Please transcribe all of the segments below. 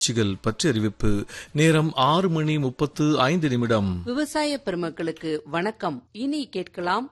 நிகழ்ச்சிகள் பற்றி அறிவிப்பு நேரம் ஆறு மணி முப்பத்து ஐந்து நிமிடம் விவசாய பெருமக்களுக்கு வணக்கம் இனி கேட்கலாம்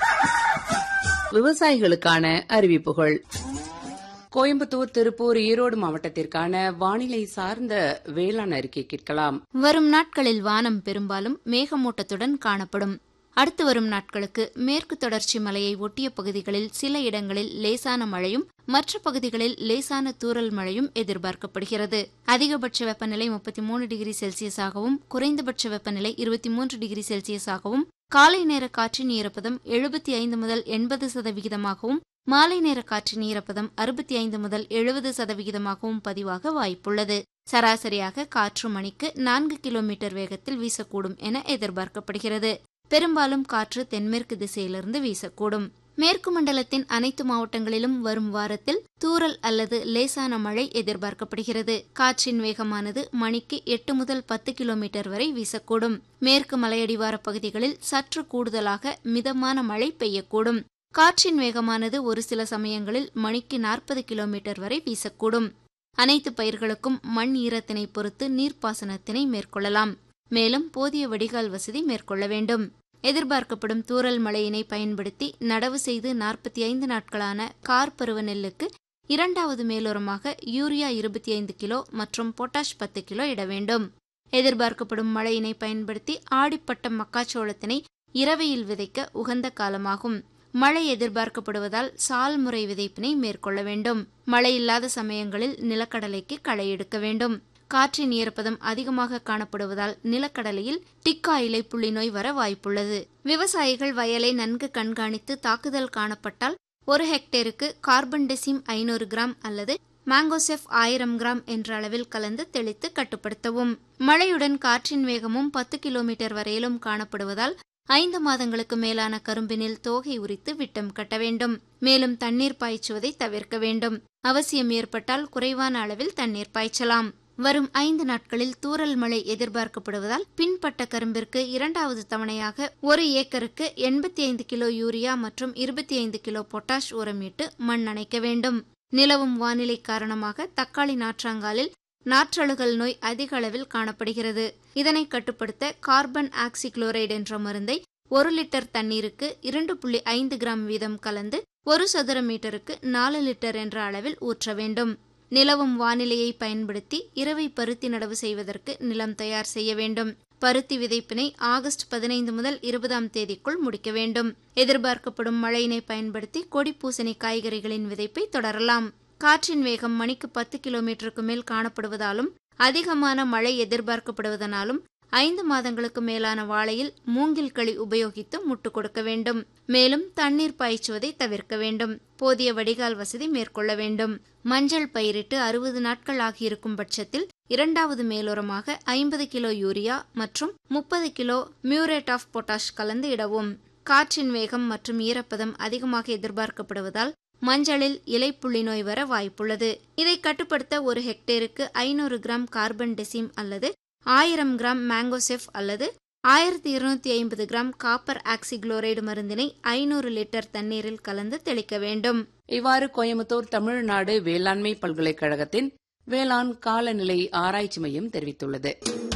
விவசாயிகளுக்கான அறிவிப்புகள் கோயம்புத்தூர் திருப்பூர் ஈரோடு மாவட்டத்திற்கான வானிலை சார்ந்த வேளாண் அறிக்கை கேட்கலாம் வரும் நாட்களில் வானம் பெரும்பாலும் மேகமூட்டத்துடன் காணப்படும் அடுத்து வரும் நாட்களுக்கு மேற்கு தொடர்ச்சி மலையை ஒட்டிய பகுதிகளில் சில இடங்களில் லேசான மழையும் மற்ற பகுதிகளில் லேசான தூறல் மழையும் எதிர்பார்க்கப்படுகிறது அதிகபட்ச வெப்பநிலை முப்பத்தி மூணு டிகிரி செல்சியஸாகவும் குறைந்தபட்ச வெப்பநிலை இருபத்தி மூன்று டிகிரி செல்சியஸாகவும் காலை நேர காற்றின் ஈரப்பதம் எழுபத்தி ஐந்து முதல் எண்பது சதவிகிதமாகவும் மாலை நேர காற்றின் ஈரப்பதம் அறுபத்தி ஐந்து முதல் எழுபது சதவிகிதமாகவும் பதிவாக வாய்ப்புள்ளது சராசரியாக காற்று மணிக்கு நான்கு கிலோமீட்டர் வேகத்தில் வீசக்கூடும் என எதிர்பார்க்கப்படுகிறது பெரும்பாலும் காற்று தென்மேற்கு திசையிலிருந்து வீசக்கூடும் மேற்கு மண்டலத்தின் அனைத்து மாவட்டங்களிலும் வரும் வாரத்தில் தூறல் அல்லது லேசான மழை எதிர்பார்க்கப்படுகிறது காற்றின் வேகமானது மணிக்கு எட்டு முதல் பத்து கிலோமீட்டர் வரை வீசக்கூடும் மேற்கு மலையடிவார பகுதிகளில் சற்று கூடுதலாக மிதமான மழை பெய்யக்கூடும் காற்றின் வேகமானது ஒரு சில சமயங்களில் மணிக்கு நாற்பது கிலோமீட்டர் வரை வீசக்கூடும் அனைத்து பயிர்களுக்கும் மண் ஈரத்தினை பொறுத்து நீர்ப்பாசனத்தினை மேற்கொள்ளலாம் மேலும் போதிய வடிகால் வசதி மேற்கொள்ள வேண்டும் எதிர்பார்க்கப்படும் தூறல் மழையினை பயன்படுத்தி நடவு செய்து நாற்பத்தி ஐந்து நாட்களான கார் பருவ நெல்லுக்கு இரண்டாவது மேலுரமாக யூரியா இருபத்தி ஐந்து கிலோ மற்றும் பொட்டாஷ் பத்து கிலோ இட வேண்டும் எதிர்பார்க்கப்படும் மழையினை பயன்படுத்தி ஆடிப்பட்டம் மக்காச்சோளத்தினை இரவையில் விதைக்க உகந்த காலமாகும் மழை எதிர்பார்க்கப்படுவதால் சால் முறை விதைப்பினை மேற்கொள்ள வேண்டும் மழை இல்லாத சமயங்களில் நிலக்கடலைக்கு களை எடுக்க வேண்டும் காற்றின் ஈரப்பதம் அதிகமாக காணப்படுவதால் நிலக்கடலையில் டிக்கா இலை புள்ளி நோய் வர வாய்ப்புள்ளது விவசாயிகள் வயலை நன்கு கண்காணித்து தாக்குதல் காணப்பட்டால் ஒரு ஹெக்டேருக்கு கார்பன் டெசிம் ஐநூறு கிராம் அல்லது மேங்கோசெஃப் ஆயிரம் கிராம் என்ற அளவில் கலந்து தெளித்து கட்டுப்படுத்தவும் மழையுடன் காற்றின் வேகமும் பத்து கிலோமீட்டர் வரையிலும் காணப்படுவதால் ஐந்து மாதங்களுக்கு மேலான கரும்பினில் தோகை உரித்து விட்டம் கட்ட வேண்டும் மேலும் தண்ணீர் பாய்ச்சுவதை தவிர்க்க வேண்டும் அவசியம் ஏற்பட்டால் குறைவான அளவில் தண்ணீர் பாய்ச்சலாம் வரும் ஐந்து நாட்களில் தூறல் மழை எதிர்பார்க்கப்படுவதால் பின்பட்ட கரும்பிற்கு இரண்டாவது தவணையாக ஒரு ஏக்கருக்கு எண்பத்தி ஐந்து கிலோ யூரியா மற்றும் இருபத்தி ஐந்து கிலோ பொட்டாஷ் உரமிட்டு மண் அணைக்க வேண்டும் நிலவும் வானிலை காரணமாக தக்காளி நாற்றாங்காலில் நாற்றழுகல் நோய் அதிக அளவில் காணப்படுகிறது இதனை கட்டுப்படுத்த கார்பன் ஆக்சிக்ளோரைடு என்ற மருந்தை ஒரு லிட்டர் தண்ணீருக்கு இரண்டு புள்ளி ஐந்து கிராம் வீதம் கலந்து ஒரு சதுர மீட்டருக்கு நாலு லிட்டர் என்ற அளவில் ஊற்ற வேண்டும் நிலவும் வானிலையை பயன்படுத்தி இரவை பருத்தி நடவு செய்வதற்கு நிலம் தயார் செய்ய வேண்டும் பருத்தி விதைப்பினை ஆகஸ்ட் பதினைந்து முதல் இருபதாம் தேதிக்குள் முடிக்க வேண்டும் எதிர்பார்க்கப்படும் மழையினை பயன்படுத்தி கொடி பூசணி காய்கறிகளின் விதைப்பை தொடரலாம் காற்றின் வேகம் மணிக்கு பத்து கிலோமீட்டருக்கு மேல் காணப்படுவதாலும் அதிகமான மழை எதிர்பார்க்கப்படுவதனாலும் ஐந்து மாதங்களுக்கு மேலான வாழையில் மூங்கில் களி உபயோகித்து முட்டு கொடுக்க வேண்டும் மேலும் தண்ணீர் பாய்ச்சுவதை தவிர்க்க வேண்டும் போதிய வடிகால் வசதி மேற்கொள்ள வேண்டும் மஞ்சள் பயிரிட்டு அறுபது நாட்கள் ஆகியிருக்கும் பட்சத்தில் இரண்டாவது மேலுரமாக ஐம்பது கிலோ யூரியா மற்றும் முப்பது கிலோ மியூரேட் ஆஃப் பொட்டாஷ் கலந்து இடவும் காற்றின் வேகம் மற்றும் ஈரப்பதம் அதிகமாக எதிர்பார்க்கப்படுவதால் மஞ்சளில் இலைப்புள்ளி நோய் வர வாய்ப்புள்ளது இதை கட்டுப்படுத்த ஒரு ஹெக்டேருக்கு ஐநூறு கிராம் கார்பன் டெசிம் அல்லது ஆயிரம் கிராம் மேங்கோசெஃப் அல்லது ஆயிரத்தி இருநூத்தி ஐம்பது கிராம் காப்பர் ஆக்சிக்ளோரைடு மருந்தினை ஐநூறு லிட்டர் தண்ணீரில் கலந்து தெளிக்க வேண்டும் இவ்வாறு கோயம்புத்தூர் தமிழ்நாடு வேளாண்மை பல்கலைக்கழகத்தின் வேளாண் காலநிலை ஆராய்ச்சி மையம் தெரிவித்துள்ளது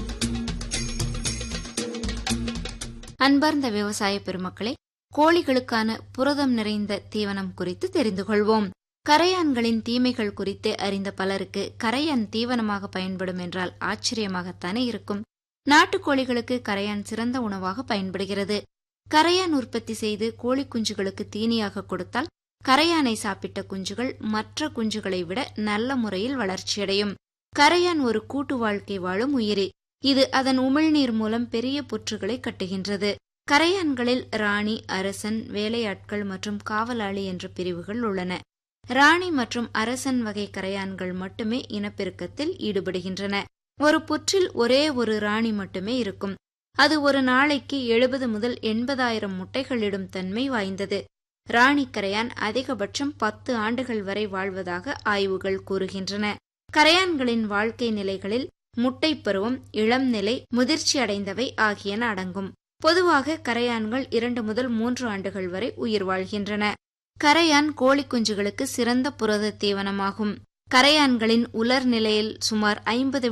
அன்பார்ந்த விவசாய பெருமக்களே கோழிகளுக்கான புரதம் நிறைந்த தீவனம் குறித்து தெரிந்து கொள்வோம் கரையான்களின் தீமைகள் குறித்து அறிந்த பலருக்கு கரையான் தீவனமாக பயன்படும் என்றால் ஆச்சரியமாகத்தானே இருக்கும் நாட்டுக்கோழிகளுக்கு கரையான் சிறந்த உணவாக பயன்படுகிறது கரையான் உற்பத்தி செய்து கோழி குஞ்சுகளுக்கு தீனியாக கொடுத்தால் கரையானை சாப்பிட்ட குஞ்சுகள் மற்ற குஞ்சுகளை விட நல்ல முறையில் வளர்ச்சியடையும் கரையான் ஒரு கூட்டு வாழ்க்கை வாழும் உயிரி இது அதன் உமிழ்நீர் மூலம் பெரிய புற்றுகளை கட்டுகின்றது கரையான்களில் ராணி அரசன் வேலையாட்கள் மற்றும் காவலாளி என்ற பிரிவுகள் உள்ளன ராணி மற்றும் அரசன் வகை கரையான்கள் மட்டுமே இனப்பெருக்கத்தில் ஈடுபடுகின்றன ஒரு புற்றில் ஒரே ஒரு ராணி மட்டுமே இருக்கும் அது ஒரு நாளைக்கு எழுபது முதல் எண்பதாயிரம் முட்டைகளிடும் தன்மை வாய்ந்தது ராணி கரையான் அதிகபட்சம் பத்து ஆண்டுகள் வரை வாழ்வதாக ஆய்வுகள் கூறுகின்றன கரையான்களின் வாழ்க்கை நிலைகளில் முட்டை பருவம் இளம் நிலை முதிர்ச்சி அடைந்தவை ஆகியன அடங்கும் பொதுவாக கரையான்கள் இரண்டு முதல் மூன்று ஆண்டுகள் வரை உயிர் வாழ்கின்றன கரையான் கோழி குஞ்சுகளுக்கு சிறந்த புரத தீவனமாகும் கரையான்களின் உலர் நிலையில் சுமார் ஐம்பது